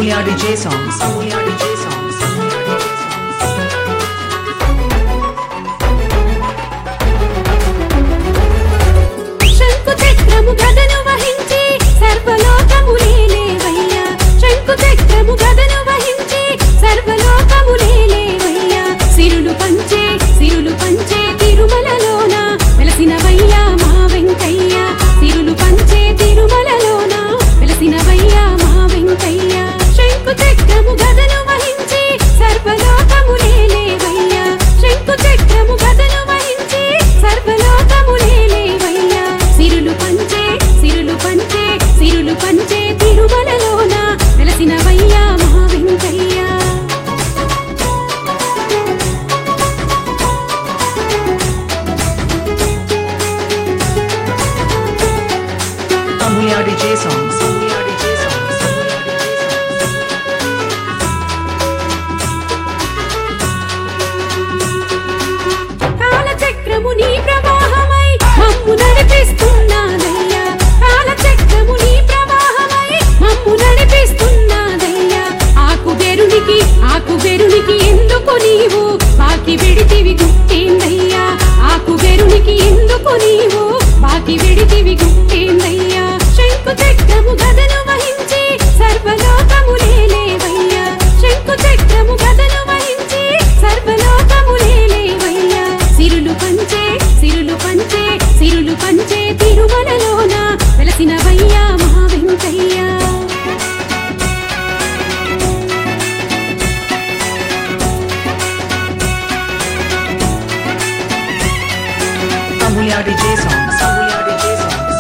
Amulya DJ songs. Amulya DJ songs. శంకు చక్రము గదను వహించి సర్వలోకములేలేవయ్యా శంకు చక్రము గదను వహించి సర్వలోకములేలేవయ్యా సిరులు పంచే సిరులు పంచే తిరుమలలోన వెలసినవయ్యా మా వెంకయ్య సిరులు పంచే తిరుమలలోన వెలసినవయ్యా మా వెంకయ్య శంకు చక్రము గదను వహించి సర్వలోకములేలేవయ్యా శంకు చక్రము గదను వహించి సర్వలోకములేలేవయ్యా సిరులు పంచే సిరులు పంచే సిరులు పంచే తిరుమలలోన వెలసినవయ్యా మా Venkaiah Amulya DJ songs. Amulya DJ songs. కాలచక్రము నీ ప్రవాహమై మమ్ము నడిపిస్తున్నాదయ్యా కాలచక్రము నీ ప్రవాహమై మమ్ము నడిపిస్తున్నాదయ్యా ఆకు బెరునికి ఆకు బెరునికి ఎందుకు నీవు బాకి విడితివి గుట్టేందయ్యా ఆకు బెరునికి ఎందుకు నీవు బాకి విడితివి గుట్టేందయ్యా శంకు చక్రము గదను వహించి సర్వలోకములేలేవయ్యా శంకు చక్రము గదను వహించి సర్వలోకములేలేవయ్యా సిరులు పంచే సిరులు పంచే సిరులు పంచే తిరుమలలోన వెలసినవయ్యా మా Venkaiah Amulya DJ songs. Amulya DJ songs.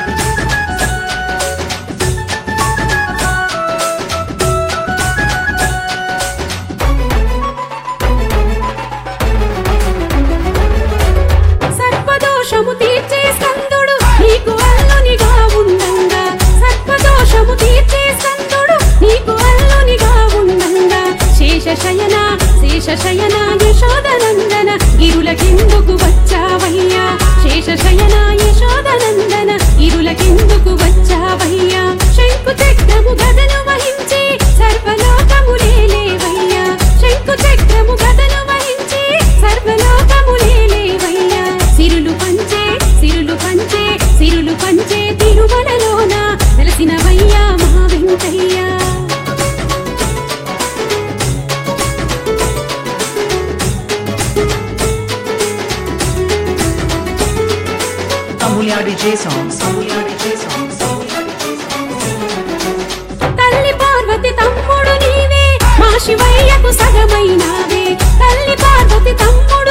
సర్పదోషము తీర్చే స్కందుడు నీకు అల్లునిగా ఉండంగా సర్పదోషము తీర్చే స్కందుడు నీకు అల్లునిగా ఉండంగా శేష శయన శేష శయన యశోదనందన గిరులకెందుకు వచ్చావయ్యా శేష శయన యశోదనందన గిరులకెందుకు వచ్చావయ్యా శంకు చక్రము గదను వహించి సర్వలోకములేలేవయ్యా శంకు చక్రము గదను వహించి సర్వలోకములేలేవయ్యా సిరులు పంచే సిరులు పంచే సిరులు పంచే తిరుమలలోన వెలసినవయ్యా మా Venkaiah Amulya DJ songs. Amulya DJ songs. తల్లి పార్వతి తమ్ముడు నీవే మా శివయ్యకు సగమైనావే తల్లి పార్వతి తమ్ముడు